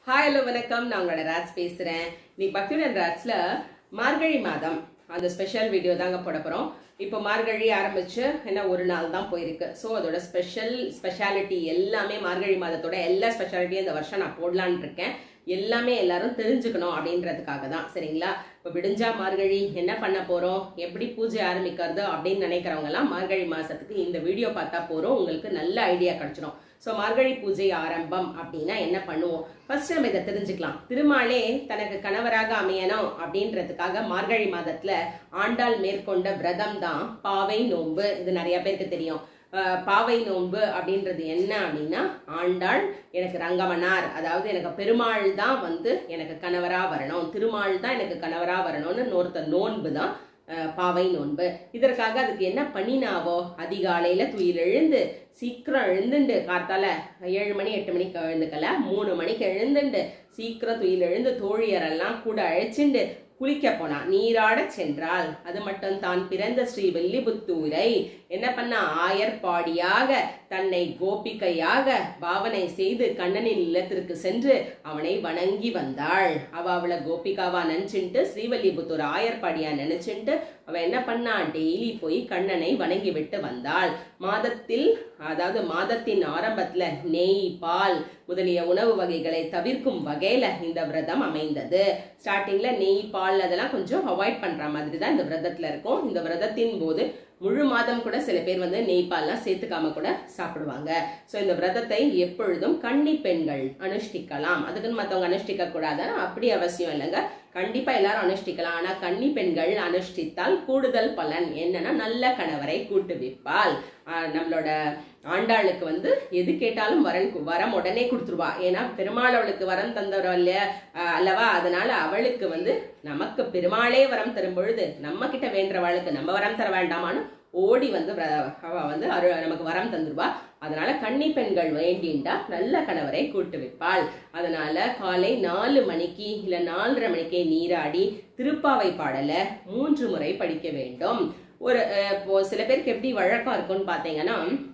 hi hello வணக்கம் நான் உங்களோட ராஜ் பேசுறேன் நீ பக்தியுடன் ராஜ்ல மார்கழி மாதம் அந்த ஸ்பெஷல் வீடியோ தாங்க போட போறோம் இப்போ மார்கழி ஆரம்பிச்சு என்ன ஒரு நாள் தான் போயிருக்கு ஸோ அதோட ஸ்பெஷல் ஸ்பெஷாலிட்டி எல்லாமே மார்கழி மாதத்தோட எல்லா ஸ்பெஷாலிட்டியும் இந்த வருஷம் நான் போடலான்னு இருக்கேன் எல்லாமே எல்லாரும் தெரிஞ்சுக்கணும் அப்படின்றதுக்காக தான் சரிங்களா இப்போ விடிஞ்சா மார்கழி என்ன பண்ண போறோம் எப்படி பூஜை ஆரம்பிக்கிறது அப்படின்னு நினைக்கிறவங்க எல்லாம் மார்கழி மாசத்துக்கு இந்த வீடியோ பார்த்தா போறோம் உங்களுக்கு நல்ல ஐடியா கிடைச்சிடும் ஸோ மார்கழி பூஜை ஆரம்பம் அப்படின்னா என்ன பண்ணுவோம் ஃபர்ஸ்ட் நம்ம இதை தெரிஞ்சுக்கலாம் திருமாலே தனக்கு கணவராக அமையணும் அப்படின்றதுக்காக மார்கழி மாதத்துல ஆண்டாள் மேற்கொண்ட விரதம் தான் பாவை நோன்பு இது நிறைய பேருக்கு தெரியும் அஹ் பாவை நோன்பு அப்படின்றது என்ன அப்படின்னா ஆண்டாள் எனக்கு ரங்கமனார் அதாவது எனக்கு பெருமாள் தான் வந்து எனக்கு கணவரா வரணும் திருமால் தான் எனக்கு கணவரா வரணும்னு நோர்த்த நோன்பு தான் அஹ் பாவை நோன்பு இதற்காக அதுக்கு என்ன பண்ணினாவோ அதிகாலையில துயில் எழுந்து சீக்கிரம் எழுந்துண்டு காத்தால ஏழு மணி எட்டு மணிக்கு எழுந்துக்கல மூணு மணிக்கு எழுந்துண்டு சீக்கிரம் துயில் எழுந்து தோழியரெல்லாம் கூட அழைச்சிண்டு குளிக்க போனா நீராட சென்றாள் அது மட்டும் தான் பிறந்த ஸ்ரீ வெள்ளிபுத்தூரை என்ன பண்ண ஆயர்பாடியாக தன்னை கோபிகையாக பாவனை செய்து கண்ணனின் இல்லத்திற்கு சென்று அவனை வணங்கி வந்தாள் அவ அவளை கோபிகாவா நினைச்சுட்டு ஸ்ரீவல்லிபுத்தூர் ஆயர்பாடியா நினைச்சுட்டு அவ என்ன பண்ணா டெய்லி போய் கண்ணனை வணங்கி விட்டு வந்தாள் மாதத்தில் அதாவது மாதத்தின் ஆரம்பத்துல நெய் பால் முதலிய உணவு வகைகளை தவிர்க்கும் வகையில இந்த விரதம் அமைந்தது ஸ்டார்டிங்ல நெய் பால் அதெல்லாம் கொஞ்சம் அவாய்ட் பண்ற மாதிரி தான் இந்த விரதத்துல இருக்கும் இந்த விரதத்தின் போது முழு மாதம் கூட சில பேர் வந்து நெய் பால்லாம் சேர்த்துக்காம கூட சாப்பிடுவாங்க ஸோ இந்த விரதத்தை எப்பொழுதும் கன்னி பெண்கள் அனுஷ்டிக்கலாம் அதுக்குன்னு மற்றவங்க அனுஷ்டிக்க கூடாதுன்னா அப்படி அவசியம் இல்லைங்க கண்டிப்பா எல்லாரும் அனுஷ்டிக்கலாம் ஆனா கன்னி பெண்கள் அனுஷ்டித்தால் கூடுதல் பலன் என்னன்னா நல்ல கணவரை கூட்டுவிப்பால் ஆஹ் நம்மளோட ஆண்டாளுக்கு வந்து எது கேட்டாலும் வரன் வரம் உடனே கொடுத்துருவா ஏன்னா பெருமாள் அவளுக்கு வரம் தந்தவரோ இல்லையா ஆஹ் அல்லவா அதனால அவளுக்கு வந்து நமக்கு பெருமாளே வரம் தரும் பொழுது நம்ம கிட்ட வேண்டவளுக்கு நம்ம வரம் தர வேண்டாமான்னு ஓடி வந்து வ- அவ வந்து அரு நமக்கு வரம் தந்துருவா அதனால கன்னி பெண்கள் வேண்டிண்டா நல்ல கணவரை கூட்டு வைப்பாள் அதனால காலை நாலு மணிக்கு இல்ல நாலரை மணிக்கே நீராடி திருப்பாவை பாடலை மூன்று முறை படிக்க வேண்டும் ஒரு அஹ், இப்போ சில பேருக்கு எப்படி வழக்கம் இருக்கும்னு பார்த்தீங்கன்னா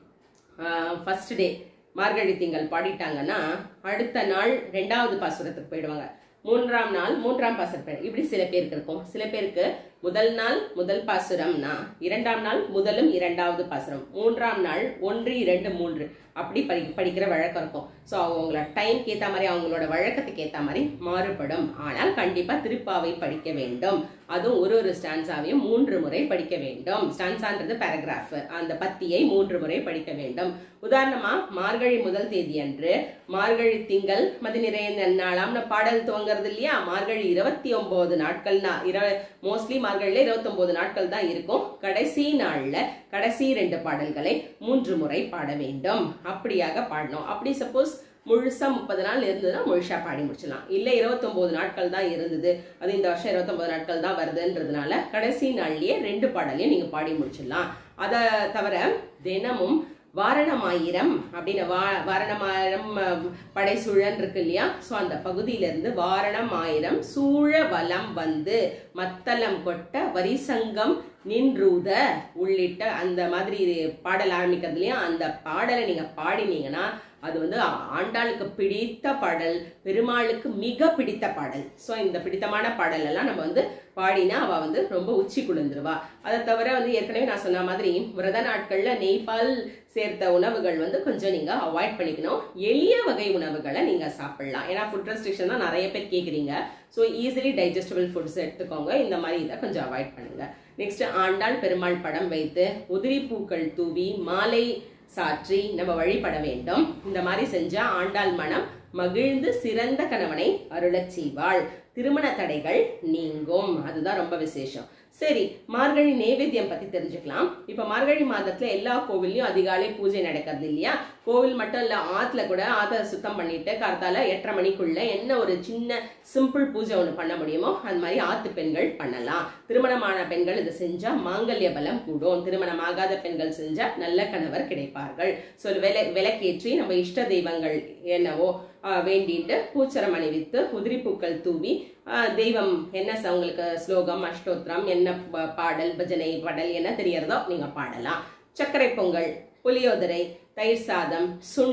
ஃபர்ஸ்ட் டே மார்கழி திங்கள் பாடிட்டாங்கன்னா அடுத்த நாள் ரெண்டாவது பாசுரத்துக்கு போயிடுவாங்க மூன்றாம் நாள் மூன்றாம் பாசுரம் இப்படி சில பேருக்கு இருக்கும் சில பேருக்கு முதல் நாள் முதல் பாசுரம்னா இரண்டாம் நாள் முதலும் இரண்டாவது பாசுரம் மூன்றாம் நாள் ஒன்று இரண்டு மூன்று அப்படி படி படிக்கிற வழக்கம் இருக்கும் ஸோ அவங்களோட டைம்க்கு ஏற்ற மாதிரி அவங்களோட வழக்கத்துக்கு ஏற்ற மாதிரி மாறுபடும் ஆனால் கண்டிப்பாக திருப்பாவை படிக்க வேண்டும் அதுவும் ஒரு ஒரு ஸ்டான்ஸாவையும் மூன்று முறை படிக்க வேண்டும் ஸ்டான்ஸான்றது பேராகிராஃப் அந்த பத்தியை மூன்று முறை படிக்க வேண்டும் உதாரணமா மார்கழி முதல் தேதி அன்று மார்கழி திங்கள் மதி நிறைந்த நாளாம்னு பாடல் துவங்குறது இல்லையா மார்கழி இருபத்தி ஒன்பது நாட்கள்னா இர மோஸ்ட்லி மார்கழியில இருபத்தி ஒன்பது நாட்கள் தான் இருக்கும் கடைசி நாள்ல கடைசி ரெண்டு பாடல்களை மூன்று முறை பாட வேண்டும் அப்படியாக பாடணும் அப்படி சப்போஸ் முழுசா முப்பது நாள் இருந்ததுன்னா முழுசா பாடி முடிச்சிடலாம் இல்ல இருபத்தொன்பது நாட்கள் தான் இருந்தது அது இந்த வருஷம் இருபத்தொன்பது நாட்கள் தான் வருதுன்றதுனால கடைசி நாள்லயே ரெண்டு பாடலையும் நீங்க பாடி முடிச்சிடலாம் அதை தவிர தினமும் வாரணமாயிரம் அப்படின்னு வா வாரணமாயிரம் அஹ், படைசூழன் இருக்கு இல்லையா ஸோ அந்த பகுதியிலிருந்து வாரணமாயிரம் சூழ வலம் வந்து மத்தளம் கொட்ட வரிசங்கம் நின்றூத உள்ளிட்ட அந்த மாதிரி பாடல் ஆரம்பிக்கிறது இல்லையா அந்த பாடலை நீங்க பாடினீங்கன்னா அது வந்து ஆண்டாளுக்கு பிடித்த பாடல் பெருமாளுக்கு மிக பிடித்த பாடல் ஸோ இந்த பிடித்தமான பாடல் எல்லாம் நம்ம வந்து பாடினா அவ வந்து ரொம்ப உச்சி குளிர்ந்துருவா அதை தவிர வந்து ஏற்கனவே நான் சொன்ன மாதிரி விரத நாட்கள்ல நெய்பால் சேர்த்த உணவுகள் வந்து கொஞ்சம் நீங்க அவாய்ட் பண்ணிக்கணும் எளிய வகை உணவுகளை நீங்க சாப்பிடலாம் ஏன்னா ஃபுட் ரெஸ்ட்ரிக்ஷன் தான் நிறைய பேர் கேக்குறீங்க ஸோ ஈஸிலி டைஜஸ்டபிள் ஃபுட்ஸ் எடுத்துக்கோங்க இந்த மாதிரி இதை கொஞ்சம் அவாய்ட் பண்ணுங்க நெக்ஸ்ட் ஆண்டாள் பெருமாள் படம் வைத்து உதிரி பூக்கள் தூவி மாலை சாற்றி நம்ம வழிபட வேண்டும் இந்த மாதிரி செஞ்சா ஆண்டாள் மனம் மகிழ்ந்து சிறந்த கணவனை அருளச் செய்வாள் திருமண தடைகள் நீங்கும் அதுதான் ரொம்ப விசேஷம் சரி மார்கழி நைவேத்தியம் பத்தி தெரிஞ்சுக்கலாம் இப்ப மார்கழி மாதத்துல எல்லா கோவில்லையும் அதிகாலை பூஜை நடக்கிறது இல்லையா கோவில் மட்டும் இல்ல ஆத்துல கூட ஆத்த சுத்தம் பண்ணிட்டு கார்த்தால எட்டரை மணிக்குள்ள என்ன ஒரு சின்ன சிம்பிள் பூஜை ஒன்று பண்ண முடியுமோ அது மாதிரி ஆத்து பெண்கள் பண்ணலாம் திருமணமான பெண்கள் இதை செஞ்சா மாங்கல்ய பலம் கூடும் திருமணம் ஆகாத பெண்கள் செஞ்சா நல்ல கணவர் கிடைப்பார்கள் ஸோ விலை விளக்கேற்றி நம்ம இஷ்ட தெய்வங்கள் என்னவோ ஆஹ், வேண்டிட்டு பூச்சரம் அணிவித்து உதிரி பூக்கள் தூவி ஆஹ், தெய்வம் என்ன ச- உங்களுக்கு ஸ்லோகம் அஷ்டோத்திரம் என்ன ப- பாடல் பஜனை பாடல் என்ன தெரியறதோ நீங்க பாடலாம் சர்க்கரை பொங்கல் புளியோதரை தயிர் சாதம் சுண்டல்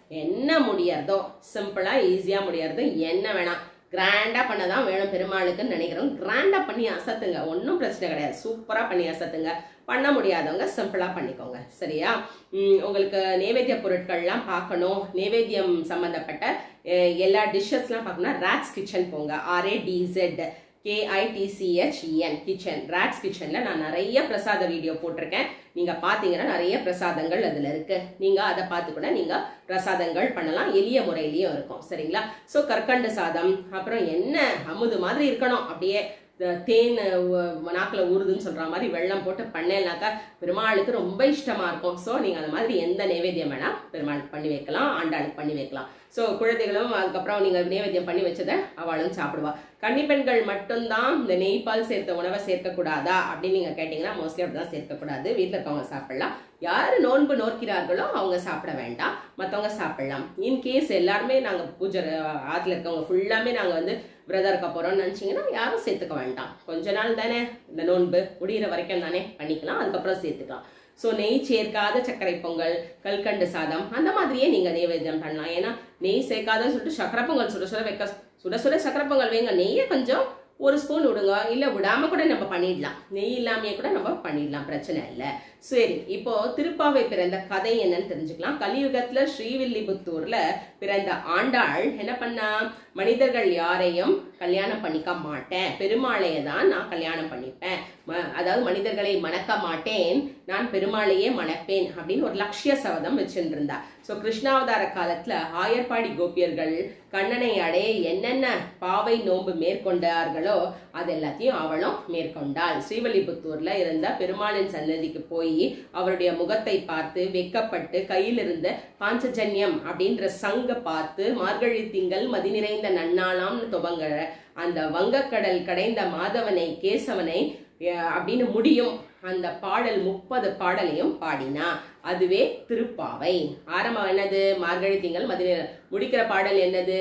என்ன முடியறதோ சிம்பிளா ஈஸியா முடியறது என்ன வேணாம் கிராண்டா பண்ணதான் வேணும் பெருமாளுக்குன்னு நினைக்கிறோம் கிராண்டா பண்ணி அசத்துங்க ஒன்றும் பிரச்சனை கிடையாது சூப்பரா பண்ணி அசத்துங்க பண்ண முடியாதவங்க சிம்பிளா பண்ணிக்கோங்க சரியா உம், உங்களுக்கு நைவேத்திய பொருட்கள்லாம் பார்க்கணும் நைவேத்தியம் சம்பந்தப்பட்ட அஹ், எல்லா டிஷ்ஷஸ்லாம் பார்க்கணும்னா ராட்ஸ் கிச்சன் போங்க ஆர்ஏ டிசெட் கேஐடிசிஹெச்இஎன் கிச்சன் ராட்ஸ் கிச்சன்ல நான் நிறைய பிரசாத வீடியோ போட்டிருக்கேன் நீங்க பாத்தீங்கன்னா நிறைய பிரசாதங்கள் அதுல இருக்கு நீங்க அதை பார்த்து கூட நீங்க பிரசாதங்கள் பண்ணலாம் எளிய முறையிலயும் இருக்கும் சரிங்களா சோ கற்கண்டு சாதம் அப்புறம் என்ன அமுது மாதிரி இருக்கணும் அப்படியே இந்த தேன் உ- நாக்குல ஊறுதுன்னு சொல்ற மாதிரி வெள்ளம் போட்டு பண்ணேன்னாக்கா பெருமாளுக்கு ரொம்ப இஷ்டமா இருக்கும் ஸோ நீங்க அந்த மாதிரி எந்த நைவேத்தியம் வேணா பெருமாளுக்கு பண்ணி வைக்கலாம் ஆண்டாளுக்கு பண்ணி வைக்கலாம் ஸோ குழந்தைகளும் அதுக்கப்புறம் நீங்க நைவேத்தியம் பண்ணி வச்சதை அவளும் சாப்பிடுவா கன்னிப்பெண்கள் மட்டும்தான் இந்த நெய்ப்பால் சேர்த்த உணவை சேர்க்கக்கூடாதா அப்படின்னு நீங்க கேட்டீங்கன்னா மோஸ்ட்லி அப்படிதான் சேர்க்கக்கூடாது வீட்டில் இருக்கவங்க சாப்பிடலாம் யாரு நோன்பு நோக்கிறார்களோ அவங்க சாப்பிட வேண்டாம் மற்றவங்க சாப்பிடலாம் இன்கேஸ் எல்லாருமே நாங்க பூஜை ஆத்துல இருக்கவங்க ஃபுல்லாமே நாங்க வந்து விரதம் இருக்க போறோம்னு நினைச்சீங்கன்னா யாரும் சேர்த்துக்க வேண்டாம் கொஞ்ச நாள் தானே இந்த நோன்பு முடியிற வரைக்கும் தானே பண்ணிக்கலாம் அதுக்கப்புறம் சேர்த்துக்கலாம் ஸோ நெய் சேர்க்காத சர்க்கரை பொங்கல் கல்கண்டு சாதம் அந்த மாதிரியே நீங்க நைவேத்தியம் பண்ணலாம் ஏன்னா நெய் சேர்க்காதன்னு சொல்லிட்டு சக்கரை பொங்கல் சுட சுட வைக்க சுட சுட சக்கரை பொங்கல் வைங்க நெய்யை கொஞ்சம் ஒரு ஸ்பூன் விடுங்க இல்ல விடாம கூட நம்ம பண்ணிடலாம் நெய் இல்லாமையே கூட நம்ம பண்ணிடலாம் பிரச்சனை இல்லை சரி இப்போ திருப்பாவை பிறந்த கதை என்னன்னு தெரிஞ்சுக்கலாம் கலியுகத்துல ஸ்ரீவில்லிபுத்தூர்ல பிறந்த ஆண்டாள் என்ன பண்ணா மனிதர்கள் யாரையும் கல்யாணம் பண்ணிக்க மாட்டேன் பெருமாளையை தான் நான் கல்யாணம் பண்ணிப்பேன் ம- அதாவது மனிதர்களை மணக்க மாட்டேன் நான் பெருமாளையே மணப்பேன் அப்படின்னு ஒரு லட்சிய சபதம் வச்சுட்டு இருந்தா ஸோ கிருஷ்ணாவதார காலத்துல ஆயர்பாடி கோபியர்கள் கண்ணனை அடைய என்னென்ன பாவை நோன்பு மேற்கொண்டார்களோ அது எல்லாத்தையும் அவளும் மேற்கொண்டாள் ஸ்ரீவல்லிபுத்தூர்ல இருந்த பெருமாளின் சன்னதிக்கு போய் அவருடைய முகத்தை பார்த்து வெக்கப்பட்டு கையில் இருந்த பாஞ்சஜன்யம் அப்படின்ற சங்க பார்த்து மார்கழி திங்கள் மதி நிறைந்த நன்னாளாம்னு துவங்குற அந்த வங்கக்கடல் கடைந்த மாதவனை கேசவனை அஹ், அப்படின்னு முடியும் அந்த பாடல் முப்பது பாடலையும் பாடினா அதுவே திருப்பாவை ஆரம்பம் என்னது மார்கழி திங்கள் மதி நிறை- முடிக்கிற பாடல் என்னது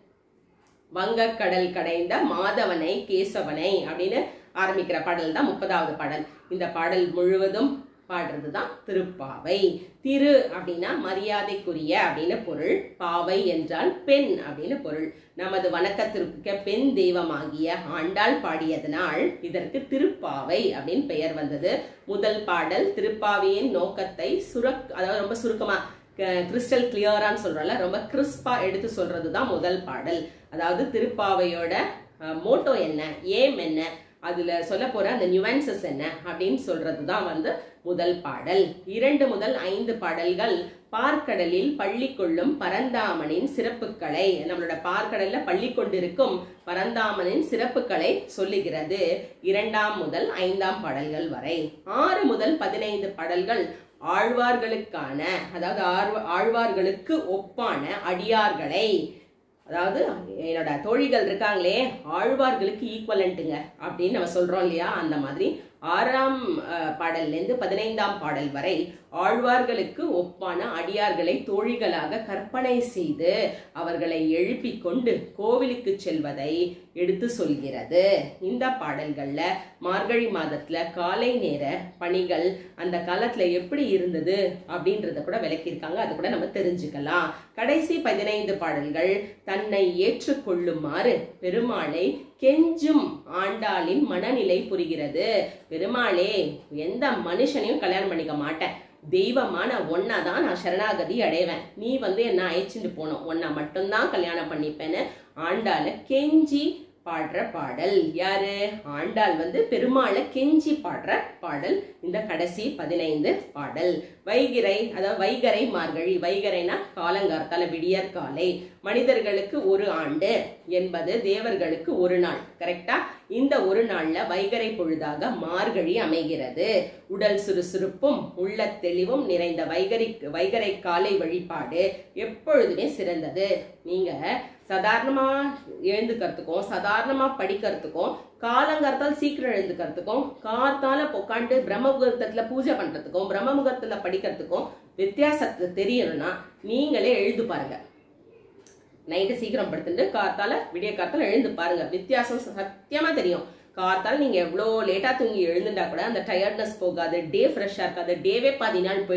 வங்கக்கடல் கடைந்த மாதவனை கேசவனை அப்படின்னு ஆரம்பிக்கிற பாடல் தான் முப்பதாவது பாடல் இந்த பாடல் முழுவதும் பாடுறது தான் திருப்பாவை திரு அப்படின்னா மரியாதைக்குரிய அப்படின்னு பொருள் பாவை என்றால் பெண் அப்படின்னு பொருள் நமது வணக்கத்திற்கு பெண் தெய்வமாகிய ஆண்டாள் பாடியதனால் இதற்கு திருப்பாவை அப்படின்னு பெயர் வந்தது முதல் பாடல் திருப்பாவையின் நோக்கத்தை சுரக் அதாவது ரொம்ப சுருக்கமா கிறிஸ்டல் கிளியரான்னு சொல்றோம்ல ரொம்ப கிறிஸ்பா எடுத்து சொல்றது தான் முதல் பாடல் அதாவது திருப்பாவையோட மோட்டோ என்ன ஏம் என்ன அதுல சொல்ல போற அந்த நியூவன்சஸ் என்ன அப்படின்னு சொல்றது தான் வந்து முதல் பாடல் இரண்டு முதல் ஐந்து பாடல்கள் பார்க்கடலில் பள்ளி கொள்ளும் பரந்தாமனின் சிறப்புகளை நம்மளோட பார்க்கடல்ல பள்ளி கொண்டிருக்கும் பரந்தாமனின் சிறப்புகளை சொல்லுகிறது இரண்டாம் முதல் ஐந்தாம் பாடல்கள் வரை ஆறு முதல் பதினைந்து பாடல்கள் ஆழ்வார்களுக்கான அதாவது ஆழ்வ- ஆழ்வார்களுக்கு ஒப்பான அடியார்களை அதாவது என்னோட தோழிகள் இருக்காங்களே ஆழ்வார்களுக்கு ஈக்குவலண்ட்டுங்க அப்படின்னு நம்ம சொல்றோம் இல்லையா அந்த மாதிரி ஆறாம் அஹ், பாடல்ல இருந்து பதினைந்தாம் பாடல் வரை ஆழ்வார்களுக்கு ஒப்பான அடியார்களை தோழிகளாக கற்பனை செய்து அவர்களை எழுப்பிக் கொண்டு கோவிலுக்கு செல்வதை எடுத்து சொல்கிறது இந்த பாடல்கள்ல மார்கழி மாதத்துல காலை நேர பணிகள் அந்த காலத்துல எப்படி இருந்தது அப்படின்றத கூட விளக்கியிருக்காங்க அது கூட நம்ம தெரிஞ்சுக்கலாம் கடைசி பதினைந்து பாடல்கள் தன்னை ஏற்றுக்கொள்ளுமாறு பெருமாளை கெஞ்சும் ஆண்டாளின் மனநிலை புரிகிறது பெருமாளே எந்த மனுஷனையும் கல்யாணம் பண்ணிக்க மாட்டேன் தெய்வமான ஒன்னா தான் நான் சரணாகதி அடைவேன் நீ வந்து என்ன அழைச்சிட்டு போனோம் ஒன்னா மட்டும்தான் கல்யாணம் பண்ணிப்பேன்னு ஆண்டாள கெஞ்சி பாடுற பாடல் யாரு ஆண்டாள் வந்து பெருமாளை கெஞ்சி பாடுற பாடல் இந்த கடைசி பதினைந்து பாடல் வைகிரை அதாவது வைகரை மார்கழி வைகரைனா காலங்கார்த்தால விடியற் காலை மனிதர்களுக்கு ஒரு ஆண்டு என்பது தேவர்களுக்கு ஒரு நாள் கரெக்டா இந்த ஒரு நாள்ல வைகரை பொழுதாக மார்கழி அமைகிறது உடல் சுறுசுறுப்பும் உள்ள தெளிவும் நிறைந்த வைகரி வைகரை காலை வழிபாடு எப்பொழுதுமே சிறந்தது நீங்க சாதாரணமா எழுந்துக்கிறதுக்கும் சாதாரணமா படிக்கிறதுக்கும் காலங்கார்த்தால் சீக்கிரம் எழுந்துக்கிறதுக்கும் காத்தால உட்காந்து பிரம்ம முகூர்த்தத்துல பூஜை பண்றதுக்கும் பிரம்ம முகூர்த்தத்துல படிக்கிறதுக்கும் வித்தியாசத்தை தெரியணும்னா நீங்களே எழுது பாருங்க நைட்டு சீக்கிரம் படுத்துட்டு காத்தால விடிய காத்தால எழுந்து பாருங்க வித்தியாசம் சத்தியமா தெரியும் காத்தால நீங்க எவ்வளோ லேட்டா தூங்கி எழுந்துட்டா கூட அந்த டயர்ட்னஸ் போகாது டே ஃப்ரெஷ்ஷா இருக்காது டேவே பாதி நாள் போயிடும்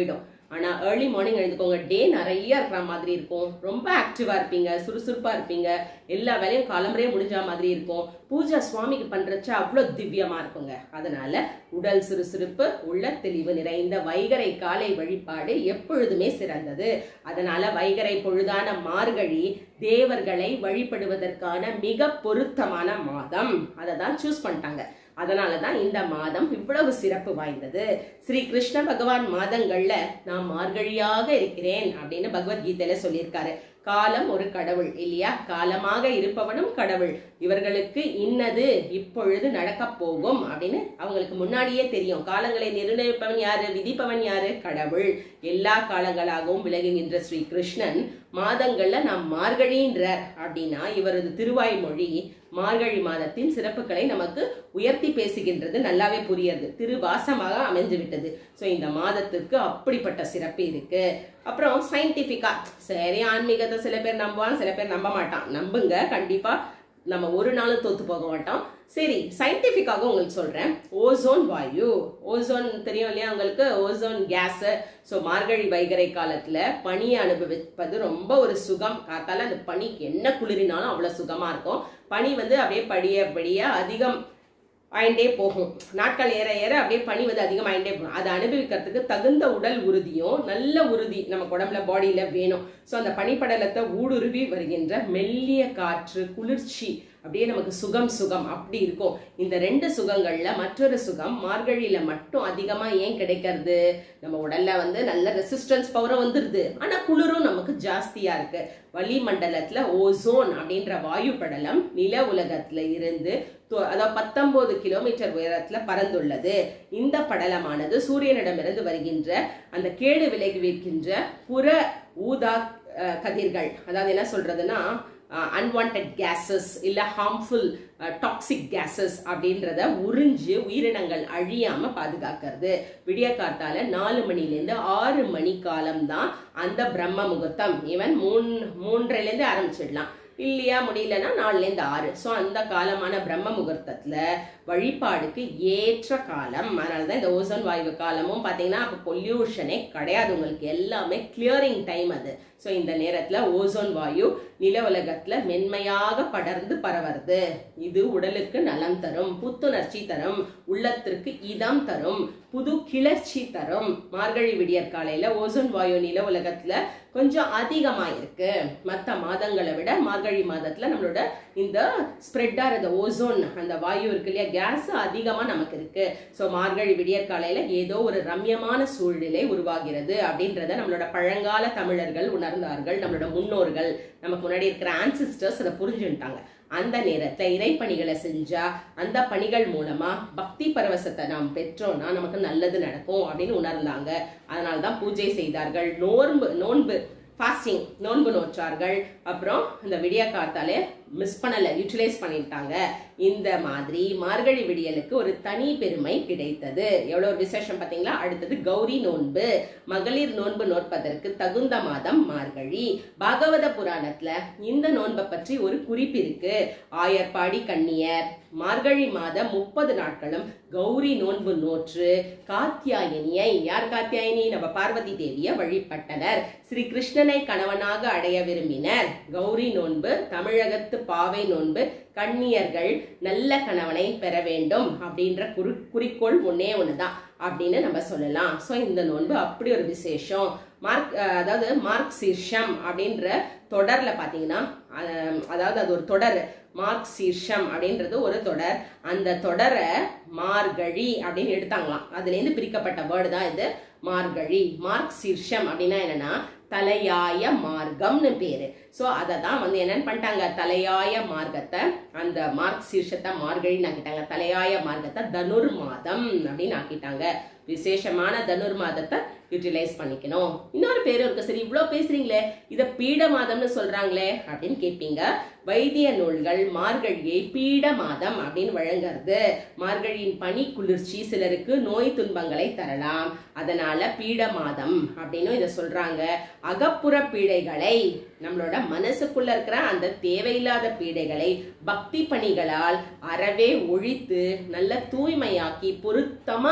ஆனா ஏர்லி மார்னிங் எழுந்துக்கோங்க டே நிறைய இருக்கிற மாதிரி இருக்கும் ரொம்ப ஆக்டிவா இருப்பீங்க சுறுசுறுப்பா இருப்பீங்க எல்லா வேலையும் காலம்பரே முடிஞ்ச மாதிரி இருக்கும் பூஜை சுவாமிக்கு பண்றச்ச அவ்வளவு திவ்யமா இருக்குங்க அதனால உடல் சுறுசுறுப்பு உள்ள தெளிவு நிறைந்த வைகரை காலை வழிபாடு எப்பொழுதுமே சிறந்தது அதனால வைகரை பொழுதான மார்கழி தேவர்களை வழிபடுவதற்கான மிக பொருத்தமான மாதம் அதை தான் சூஸ் பண்ணிட்டாங்க அதனால தான் இந்த மாதம் இவ்வளவு சிறப்பு வாய்ந்தது ஸ்ரீ கிருஷ்ண பகவான் மாதங்கள்ல நான் மார்கழியாக இருக்கிறேன் அப்படின்னு பகவத்கீதையில சொல்லியிருக்காரு காலம் ஒரு கடவுள் இல்லையா காலமாக இருப்பவனும் கடவுள் இவர்களுக்கு இன்னது இப்பொழுது நடக்க போகும் அப்படின்னு அவங்களுக்கு முன்னாடியே தெரியும் காலங்களை நிர்ணயிப்பவன் யாரு விதிப்பவன் யாரு கடவுள் எல்லா காலங்களாகவும் விலகுகின்ற ஸ்ரீ கிருஷ்ணன் மாதங்கள்ல நாம் மார்கழின்றார் அப்படின்னா இவரது திருவாய்மொழி மார்கழி மாதத்தின் சிறப்புகளை நமக்கு உயர்த்தி பேசுகின்றது நல்லாவே புரியுது திருவாசமாக அமைஞ்சு விட்டது ஸோ இந்த மாதத்துக்கு அப்படிப்பட்ட சிறப்பு இருக்கு அப்புறம் சயின்டிஃபிக்கா சரி ஆன்மீகத்தை சில பேர் நம்புவான் சில பேர் நம்ப மாட்டான் நம்புங்க கண்டிப்பா நம்ம ஒரு நாளும் தோத்து போக மாட்டோம் சரி சயின்டிஃபிக்காக உங்களுக்கு சொல்றேன் ஓசோன் வாயு ஓசோன் தெரியும் இல்லையா உங்களுக்கு ஓசோன் கேஸ் ஸோ மார்கழி வைகரை காலத்துல பனியை அனுபவிப்பது ரொம்ப ஒரு சுகம் காத்தால அந்த பனிக்கு என்ன குளிரினாலும் அவ்வளவு சுகமா இருக்கும் பனி வந்து அப்படியே படிய படிய அதிகம் ஆயிண்டே போகும் நாட்கள் ஏற ஏற அப்படியே பனி வந்து அதிகமாயிண்டே போகும் அதை அனுபவிக்கிறதுக்கு தகுந்த உடல் உறுதியும் நல்ல உறுதி நம்ம உடம்புல பாடியில வேணும் ஸோ அந்த பனிப்படலத்தை ஊடுருவி வருகின்ற மெல்லிய காற்று குளிர்ச்சி அப்படியே நமக்கு சுகம் சுகம் அப்படி இருக்கும் இந்த ரெண்டு சுகங்கள்ல மற்றொரு சுகம் மார்கழியில மட்டும் அதிகமா ஏன் கிடைக்கிறது நம்ம உடல்ல வந்து நல்ல ரெசிஸ்டன்ஸ் பவரும் வந்துருது ஆனா குளிரும் நமக்கு ஜாஸ்தியா இருக்கு வளிமண்டலத்துல ஓசோன் அப்படின்ற வாயு படலம் நில உலகத்துல இருந்து தொ- அதாவது பத்தொன்பது கிலோமீட்டர் உயரத்துல பறந்துள்ளது இந்த படலமானது சூரியனிடமிருந்து வருகின்ற அந்த கேடு விளைவிக்கின்ற புற ஊதா அஹ், கதிர்கள் அதாவது என்ன சொல்றதுன்னா அன்வான்ட் கேஸஸ் இல்ல ஹார்ம்ஃபுல் டாக்ஸிக் கேஸஸ் அப்படின்றத உறிஞ்சு உயிரினங்கள் அழியாம பாதுகாக்கிறது விடிய காத்தால நாலு மணிலேருந்து ஆறு மணி காலம் தான் அந்த பிரம்ம முகூர்த்தம் ஈவன் மூணு மூன்றுல இருந்து ஆரம்பிச்சிடலாம் இல்லையா முடியலன்னா நாலுலேருந்து ஆறு ஸோ அந்த காலமான பிரம்ம முகூர்த்தத்துல வழிபாடுக்கு ஏற்ற காலம் அதனால தான் இந்த ஓசோன் வாயு காலமும் பார்த்தீங்கன்னா அப்போ பொல்யூஷனே கிடையாது உங்களுக்கு எல்லாமே கிளியரிங் டைம் அது ஸோ இந்த நேரத்துல ஓசோன் வாயு நில உலகத்துல மென்மையாக படர்ந்து பரவறது இது உடலுக்கு நலம் தரும் புத்துணர்ச்சி தரும் உள்ளத்திற்கு இதம் தரும் புது கிளர்ச்சி தரும் மார்கழி விடியற் காலையில ஓசோன் வாயு நில உலகத்துல கொஞ்சம் அதிகமா இருக்கு மற்ற மாதங்களை விட மார்கழி மாதத்துல நம்மளோட இந்த ஸ்ப்ரெட் ஆகிற ஓசோன் அந்த வாயு இருக்கு இல்லையா கேஸ் அதிகமா நமக்கு இருக்கு ஸோ மார்கழி விடியற் காலையில ஏதோ ஒரு ரம்யமான சூழ்நிலை உருவாகிறது அப்படின்றத நம்மளோட பழங்கால தமிழர்கள் உணர்ந்தார்கள் நம்மளோட முன்னோர்கள் நமக்கு முன்னாடி இருக்கிற ஆன்சிஸ்டர்ஸ் அதை புரிஞ்சுட்டாங்க அந்த நேரத்துல இறைப்பணிகளை செஞ்சா அந்த பணிகள் மூலமா பக்தி பரவசத்தை நாம் பெற்றோம்னா நமக்கு நல்லது நடக்கும் அப்படின்னு உணர்ந்தாங்க அதனால தான் பூஜை செய்தார்கள் நோன்பு நோன்பு ஃபாஸ்டிங் நோன்பு நோற்றார்கள் அப்புறம் இந்த விடிய காத்தாலே மிஸ் பண்ணல யூட்டிலைஸ் பண்ணிட்டாங்க இந்த மாதிரி மார்கழி விடியலுக்கு ஒரு தனி பெருமை கிடைத்தது எவ்வளவு ஒரு விசேஷம் பாத்தீங்களா அடுத்தது கௌரி நோன்பு மகளிர் நோன்பு நோற்பதற்கு தகுந்த மாதம் மார்கழி பாகவத புராணத்துல இந்த நோன்பை பற்றி ஒரு குறிப்பு இருக்கு ஆயர்பாடி கண்ணியர் மார்கழி மாதம் முப்பது நாட்களும் கௌரி நோன்பு நோற்று காத்தியாயனியை யார் காத்தியாயனி நம்ம பார்வதி தேவிய வழிபட்டனர் ஸ்ரீ கிருஷ்ணனை கணவனாக அடைய விரும்பினர் கௌரி நோன்பு தமிழகத்து பாவை நோன்பு கண்ணியர்கள் நல்ல கணவனை பெற வேண்டும் அப்படின்ற குறி குறிக்கோள் ஒன்னே ஒண்ணுதான் அப்படின்னு நம்ம சொல்லலாம் ஸோ இந்த நோன்பு அப்படி ஒரு விசேஷம் மார்க் அஹ், அதாவது மார்க் சீர்ஷம் அப்படின்ற தொடர்ல பாத்தீங்கன்னா அஹ், அதாவது அது ஒரு தொடர் மார்க் சீர்ஷம் அப்படின்றது ஒரு தொடர் அந்த தொடரை மார்கழி அப்படின்னு எடுத்தாங்களாம் அதுல இருந்து பிரிக்கப்பட்ட வேர்டு தான் இது மார்கழி மார்க் சீர்ஷம் அப்படின்னா என்னன்னா தலையாய மார்க்கம்னு பேரு ஸோ அதை தான் வந்து என்னன்னு பண்ணிட்டாங்க தலையாய மார்க்கத்தை அந்த மார்க் சீர்ஷத்தை மார்கழின்னு ஆக்கிட்டாங்க தலையாய மார்க்கத்தை தனுர் மாதம் அப்படின்னு ஆக்கிட்டாங்க விசேஷமான தனுர் மாதத்தை யூட்டிலைஸ் பண்ணிக்கணும் இன்னொரு பேரும் இருக்கு சரி இவ்வளோ பேசுறீங்களே இதை பீட மாதம்னு சொல்றாங்களே அப்படின்னு கேட்பீங்க வைத்திய நூல்கள் மார்கழியை பீட மாதம் அப்படின்னு வழங்குறது மார்கழியின் பனி குளிர்ச்சி சிலருக்கு நோய் துன்பங்களை தரலாம் அதனால பீட மாதம் அப்படின்னு இதை சொல்றாங்க அகப்புற பீடைகளை நம்மளோட மனசுக்குள்ள இருக்கிற அந்த தேவையில்லாத பீடைகளை பக்தி பணிகளால் அறவே ஒழித்து நல்ல தூய்மையாக்கி பொருத்தமா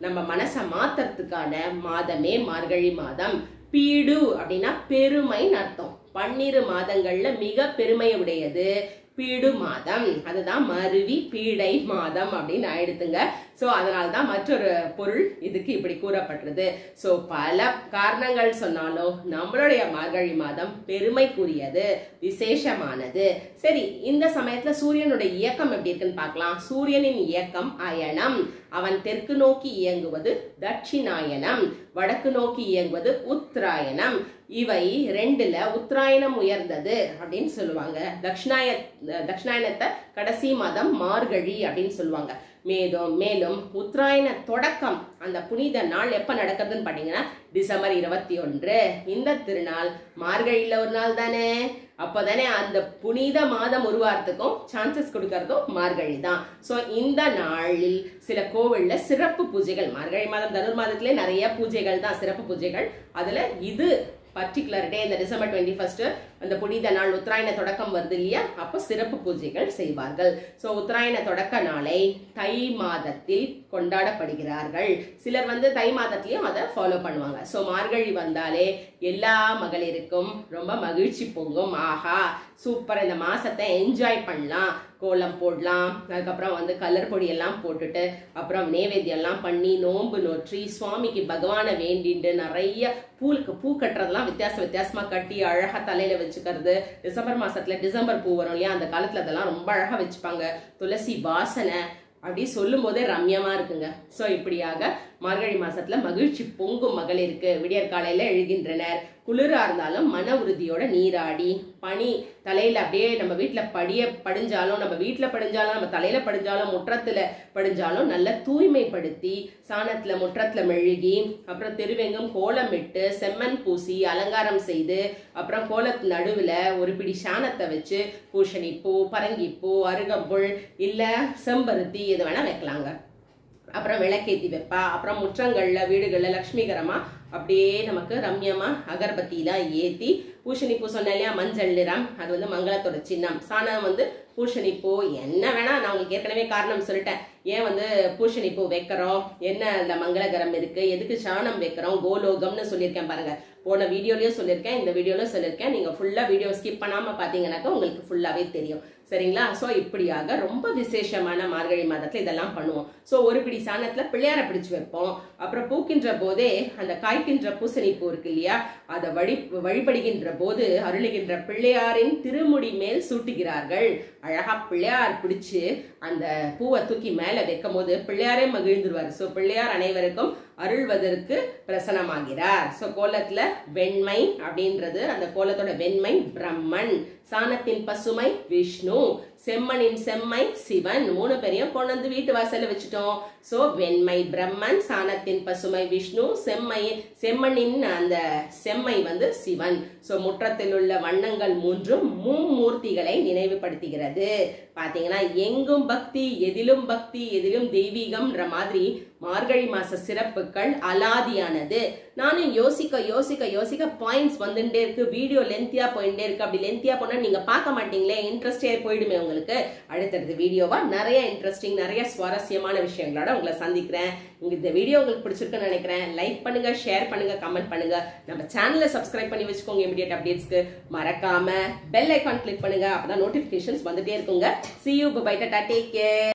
நம்ம மனசை மாத்துறதுக்கான மாதமே மார்கழி மாதம் பீடு அப்படின்னா பெருமைன்னு அர்த்தம் பன்னிரு மாதங்கள்ல மிக பெருமை உடையது பீடு மாதம் அதுதான் மருவி பீடை மாதம் அப்படின்னு ஆயிடுத்துங்க சோ அதனால தான் மற்றொரு பொருள் இதுக்கு இப்படி கூறப்பட்டது சோ பல காரணங்கள் சொன்னாலும் நம்மளுடைய மார்கழி மாதம் பெருமைக்குரியது விசேஷமானது சரி இந்த சமயத்துல சூரியனுடைய இயக்கம் எப்படி இருக்குன்னு பார்க்கலாம் சூரியனின் இயக்கம் அயனம் அவன் தெற்கு நோக்கி இயங்குவது தட்சிணாயனம் வடக்கு நோக்கி இயங்குவது உத்தராயணம் இவை ரெண்டுல உத்தராயணம் உயர்ந்தது அப்படின்னு சொல்லுவாங்க தட்சிணாய தட்சிணாயனத்தை கடைசி மாதம் மார்கழி அப்படின்னு சொல்லுவாங்க மேலும் மேலும் உத்தராயண தொடக்கம் அந்த புனித நாள் எப்ப நடக்குதுன்னு பாத்தீங்கன்னா டிசம்பர் இருபத்தி ஒன்று இந்த திருநாள் மார்கழியில ஒரு நாள் தானே அப்பதானே அந்த புனித மாதம் உருவாகிறதுக்கும் சான்சஸ் கொடுக்கறதும் மார்கழி தான் ஸோ இந்த நாளில் சில கோவில்ல சிறப்பு பூஜைகள் மார்கழி மாதம் தனுர் மாதத்திலே நிறைய பூஜைகள் தான் சிறப்பு பூஜைகள் அதுல இது பர்டிகுலர் டே இந்த டிசம்பர் டுவெண்ட்டி ஃபர்ஸ்ட் அந்த புனித நாள் உத்தராயண தொடக்கம் வருது இல்லையா அப்போ சிறப்பு பூஜைகள் செய்வார்கள் ஸோ உத்தராயண தொடக்க நாளை தை மாதத்தில் கொண்டாடப்படுகிறார்கள் சிலர் வந்து தை மாதத்திலையும் அதை ஃபாலோ பண்ணுவாங்க ஸோ மார்கழி வந்தாலே எல்லா மகளிருக்கும் ரொம்ப மகிழ்ச்சி பொங்கும் ஆஹா சூப்பர் இந்த மாசத்தை என்ஜாய் பண்ணலாம் கோலம் போடலாம் அதுக்கப்புறம் வந்து கலர் பொடி எல்லாம் போட்டுட்டு அப்புறம் நைவேத்தியம் எல்லாம் பண்ணி நோன்பு நோற்றி சுவாமிக்கு பகவானை வேண்டிட்டு நிறைய பூலுக்கு பூ கட்டுறதெல்லாம் வித்தியாச வித்தியாசமா கட்டி அழகா தலையில வச்சுக்கிறது டிசம்பர் மாசத்துல டிசம்பர் பூ வரும் இல்லையா அந்த காலத்துல அதெல்லாம் ரொம்ப அழகா வச்சுப்பாங்க துளசி வாசனை அப்படி சொல்லும் போதே ரம்யமா இருக்குங்க சோ இப்படியாக மார்கழி மாசத்துல மகிழ்ச்சி பொங்கும் மகளிருக்கு விடியற் காலையில எழுகின்றனர் குளிரா இருந்தாலும் மன உறுதியோட நீராடி பனி தலையில அப்படியே நம்ம வீட்டுல படிய படிஞ்சாலும் நம்ம வீட்டுல படிஞ்சாலும் நம்ம தலையில படிஞ்சாலும் முற்றத்துல படிஞ்சாலும் நல்ல தூய்மைப்படுத்தி சாணத்துல முற்றத்துல மெழுகி அப்புறம் தெருவெங்கும் கோலமிட்டு செம்மண் பூசி அலங்காரம் செய்து அப்புறம் கோலத்து நடுவுல ஒரு பிடி சாணத்தை வச்சு பூசணிப்பூ பரங்கிப்பூ அருகம்புல் இல்ல செம்பருத்தி எது வேணா வைக்கலாங்க அப்புறம் விளக்கேத்தி வைப்பா அப்புறம் முற்றங்கள்ல வீடுகள்ல லக்ஷ்மிகரமா அப்படியே நமக்கு ரம்யமா அகர்பத்திலாம் ஏத்தி பூசணி பூ சொன்னேன் இல்லையா மஞ்சள் நிறம் அது வந்து மங்களத்தோட சின்னம் சாணம் வந்து பூசணி பூ என்ன வேணா நான் உங்களுக்கு ஏற்கனவே காரணம் சொல்லிட்டேன் ஏன் வந்து பூசணி பூ வைக்கிறோம் என்ன அந்த மங்களகரம் இருக்கு எதுக்கு சாணம் வைக்கிறோம் கோலோகம்னு சொல்லியிருக்கேன் பாருங்க போன வீடியோலயும் சொல்லியிருக்கேன் இந்த வீடியோலயும் சொல்லியிருக்கேன் நீங்க ஃபுல்லா வீடியோ ஸ்கிப் பண்ணாம பாத்தீங்கன்னாக்கா உங்களுக்கு ஃபுல்லாவே தெரியும் சரிங்களா சோ இப்படியாக ரொம்ப விசேஷமான மார்கழி மாதத்துல இதெல்லாம் பண்ணுவோம் சோ ஒரு பிடி சாணத்துல பிள்ளையார பிடிச்சு வைப்போம் அப்புறம் பூக்கின்ற போதே அந்த காய்க்கின்ற பூசணி பூ இருக்கு இல்லையா அதை வழி வழிபடுகின்ற போது அருளுகின்ற பிள்ளையாரின் திருமுடி மேல் சூட்டுகிறார்கள் அழகா பிள்ளையார் பிடிச்சு அந்த பூவை தூக்கி மேல வைக்கும் போது பிள்ளையாரே மகிழ்ந்துருவார் சோ பிள்ளையார் அனைவருக்கும் அருள்வதற்கு பிரசனமாகிறார் சோ கோலத்துல வெண்மை அப்படின்றது அந்த கோலத்தோட வெண்மை பிரம்மன் சாணத்தின் பசுமை விஷ்ணு செம்மனின் செம்மை சிவன் மூணு பேரையும் கொண்டு வந்து வீட்டு வாசல்ல வச்சுட்டோம் சோ வெண்மை பிரம்மன் சாணத்தின் பசுமை விஷ்ணு செம்மை செம்மனின் அந்த செம்மை வந்து சிவன் சோ முற்றத்தில் உள்ள வண்ணங்கள் மூன்றும் மும்மூர்த்திகளை நினைவுபடுத்துகிறது பாத்தீங்கன்னா எங்கும் பக்தி எதிலும் பக்தி எதிலும் தெய்வீகம்ன்ற மாதிரி மார்கழி மாச சிறப்புகள் அலாதியானது நானும் யோசிக்க யோசிக்க யோசிக்க பாயிண்ட்ஸ் வந்துட்டே இருக்கு வீடியோ லென்த்தியா போயிட்டே இருக்கு அப்படி லென்த்தியா போனா நீங்க பார்க்க மாட்டீங்களே இன்ட்ரெஸ்டே போயிடுமே உங்களுக்கு அடுத்தடுத்த வீடியோவா நிறைய இன்ட்ரெஸ்டிங் நிறைய சுவாரஸ்யமான விஷயங்களோட உங்களை சந்திக்கிறேன் உங்களுக்கு இந்த வீடியோ உங்களுக்கு பிடிச்சிருக்குன்னு நினைக்கிறேன் லைக் பண்ணுங்க ஷேர் பண்ணுங்க கமெண்ட் பண்ணுங்க நம்ம சேனலை சப்ஸ்கிரைப் பண்ணி வச்சுக்கோங்க இமீடியட் அப்டேட்ஸ்க்கு மறக்காம பெல் ஐக்கான் கிளிக் பண்ணுங்க அப்பதான் நோட்டிபிகேஷன்ஸ் வந்துட்டே இருக்குங்க see you bye tata take care